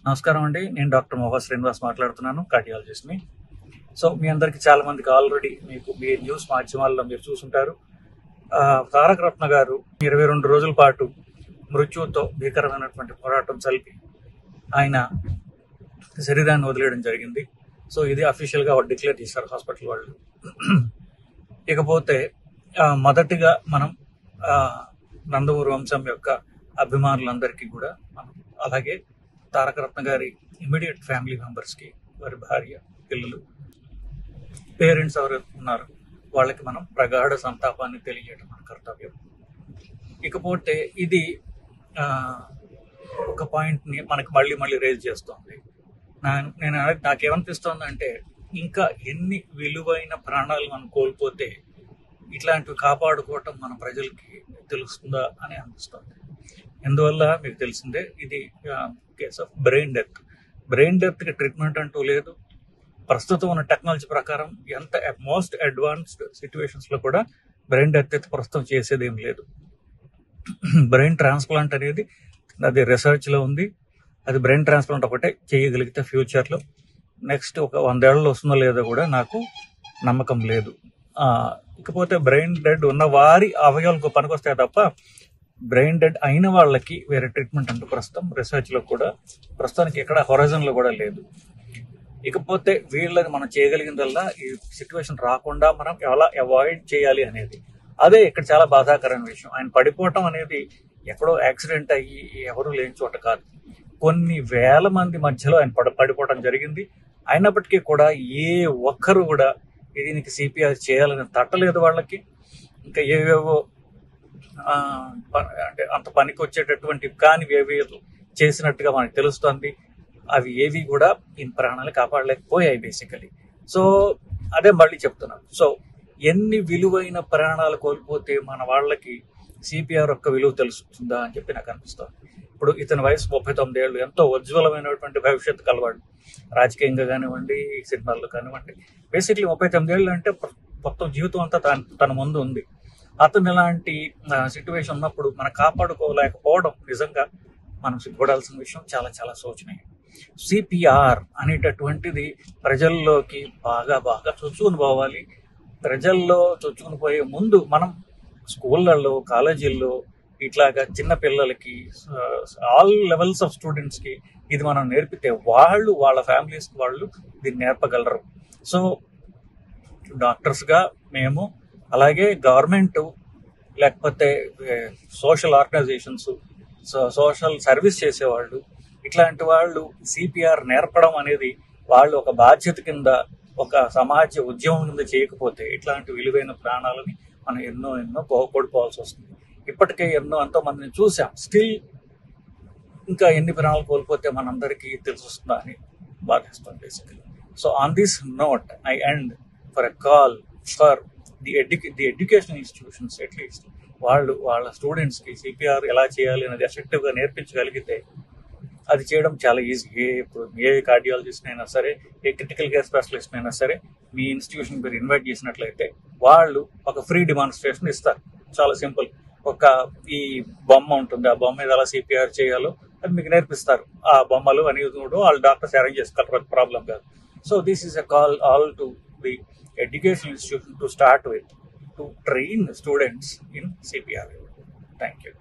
నమస్కారం అండి నేను డాక్టర్ మోహా శ్రీనివాస్ మాట్లాడుతున్నాను కార్డియాలజిస్ట్ని సో మీ అందరికి చాలా మందికి ఆల్రెడీ మీకు మీ న్యూస్ మాధ్యమాల్లో మీరు చూసుంటారు ఆ, తారక రత్న గారు ఇరవై రెండు రోజుల పాటు మృత్యువుతో భీకరమైనటువంటి పోరాటం చల్పి ఆయన శరీరాన్ని వదిలేయడం జరిగింది సో ఇది అఫీషియల్గా డిక్లేర్ చేశారు హాస్పిటల్ వాళ్ళు ఇకపోతే ఆ, మొదటిగా మనం ఆ, నందమూరి వంశం యొక్క అభిమానులందరికీ కూడా మనం అలాగే తారక రత్న గారి ఇమీడియట్ ఫ్యామిలీ మెంబర్స్కి వారి భార్య పిల్లలు పేరెంట్స్ ఎవరు ఉన్నారు వాళ్ళకి మనం ప్రగాఢ సంతాపాన్ని తెలియజేయడం మన కర్తవ్యం ఇకపోతే ఇది ఆ, ఒక పాయింట్ని మనకి మళ్ళీ మళ్ళీ రేజ్ చేస్తుంది నా- నేను అన- నాకేమనిపిస్తోంది అంటే ఇంకా ఎన్ని విలువైన ప్రాణాలు మనం కోల్పోతే ఇట్లాంటివి కాపాడుకోవటం మన ప్రజలకి తెలుస్తుందా అని అనిపిస్తుంది ఎందువల్ల మీకు తెలిసిందే ఇది case of brain death brain డెత్కి ట్రీట్మెంట్ అంటూ లేదు ప్రస్తుతం ఉన్న టెక్నాలజీ ప్రకారం ఎంత మోస్ట్ అడ్వాన్స్డ్ సిచ్యువేషన్స్లో కూడా బ్రెయిన్ డెత్ అయితే ప్రస్తుతం చేసేది ఏం లేదు బ్రెయిన్ ట్రాన్స్ప్లాంట్ అనేది అది రీసెర్చ్లో ఉంది అది బ్రెయిన్ ట్రాన్స్ప్లాంట్ ఒకటే చేయగలిగితే ఫ్యూచర్లో నెక్స్ట్ ఒక వందేళ్లలో వస్తుందో లేదో కూడా నాకు నమ్మకం లేదు ఆ, ఇకపోతే బ్రెయిన్ డెడ్ ఉన్న వారి అవయవాలకు పనికొస్తాయి తప్ప బ్రెయిన్ డెడ్ అయిన వాళ్ళకి వేరే ట్రీట్మెంట్ అంటూ ప్రస్తుతం రీసెర్చ్లో కూడా ప్రస్తుతానికి ఎక్కడ హొరైజన్లో కూడా లేదు ఇకపోతే వీళ్ళని మనం చేయగలిగిందల్లా ఈ సిచ్యువేషన్ రాకుండా మనం ఎలా అవాయిడ్ చేయాలి అనేది అదే ఇక్కడ చాలా బాధాకరమైన విషయం ఆయన పడిపోవటం అనేది ఎక్కడో యాక్సిడెంట్ అయ్యి ఎవరు లేని చోట కాదు కొన్ని వేల మంది మధ్యలో ఆయన పడ పడిపోవటం జరిగింది అయినప్పటికీ కూడా ఏ ఒక్కరు కూడా దీనికి సిపిఆర్ చేయాలని తట్టలేదు వాళ్ళకి ఇంకా ఏవేవో ఆ, ప- అంటే అంత పనికి వచ్చేటటువంటి కానీ ఏవి చేసినట్టుగా మనకు తెలుస్తుంది అవి ఏవి కూడా ఈ ప్రాణాలు కాపాడలేకపోయాయి బేసికలీ సో అదే మళ్ళీ చెప్తున్నాను సో ఎన్ని విలువైన ప్రాణాలు కోల్పోతే మన వాళ్ళకి సిపిఆర్ యొక్క విలువ తెలుస్తుందా అని చెప్పి నాకు అనిపిస్తుంది ఇప్పుడు ఇతని వయసు ముప్పై తొమ్మిది ఏళ్ళు ఎంతో ఉజ్వలమైనటువంటి భవిష్యత్తు కలవాడు రాజకీయంగా కానివ్వండి సినిమాల్లో కానివ్వండి బేసిక్లీ ముప్పై తొమ్మిది ఏళ్ళు అంటే ప్ర- మొత్తం జీవితం అంతా తన తన ముందు ఉంది అతను ఇలాంటి సిచ్యువేషన్ ఉన్నప్పుడు మనం కాపాడుకోలేకపోవడం నిజంగా మనం సిగ్గుపడాల్సిన విషయం చాలా చాలా శోచనీయం సిపిఆర్ అనేటటువంటిది ప్రజల్లోకి బాగా బాగా చొచ్చుకుని పోవాలి ప్రజల్లో చొచ్చుకుని పోయే ముందు మనం స్కూళ్ళల్లో కాలేజీల్లో ఇట్లాగా చిన్న పిల్లలకి ఆల్ లెవెల్స్ ఆఫ్ స్టూడెంట్స్కి ఇది మనం నేర్పితే వాళ్ళు వాళ్ళ ఫ్యామిలీస్ వాళ్ళు దీన్ని నేర్పగలరు సో డాక్టర్స్గా మేము అలాగే గవర్నమెంట్ లేకపోతే సోషల్ ఆర్గనైజేషన్స్ సోషల్ సర్వీస్ చేసేవాళ్ళు ఇట్లాంటి వాళ్ళు సిపిఆర్ నేర్పడం అనేది వాళ్ళు ఒక బాధ్యత కింద ఒక సమాజ ఉద్యమం కింద చేయకపోతే ఇట్లాంటి విలువైన ప్రాణాలని మనం ఎన్నో ఎన్నో కోల్పోవాల్సి వస్తుంది ఇప్పటికే ఎన్నో ఎంతో మందిని చూసాం స్టిల్ ఇంకా ఎన్ని ప్రాణాలు కోల్పోతే మనందరికీ తెలుస్తుందా అని బాధేస్తుంది basically so on this note I end for a call for the educa the education institutions at least వాళ్ళు వాళ్ళ స్టూడెంట్స్కి సిపిఆర్ ఎలా చేయాలి అనేది ఎఫెక్టివ్గా నేర్పించగలిగితే అది చేయడం చాలా ఈజీ ఏ ఇప్పుడు ఏ కార్డియాలజిస్ట్ అయినా సరే ఏ క్రిటికల్ కేర్ స్పెషలిస్ట్ అయినా సరే మీ ఇన్స్టిట్యూషన్ మీరు ఇన్వైట్ చేసినట్లయితే వాళ్ళు ఒక ఫ్రీ డిమాన్స్ట్రేషన్ ఇస్తారు చాలా సింపుల్ ఒక ఈ బొమ్మ ఉంటుంది ఆ బొమ్మ మీద ఎలా సిపిఆర్ చేయాలో అది మీకు నేర్పిస్తారు ఆ బొమ్మలు అనేది కూడా వాళ్ళ డాక్టర్స్ అరేంజ్ చేసుకోవాలి ప్రాబ్లం కాదు so this is a call all to the education institution to start with to train students in CPR thank you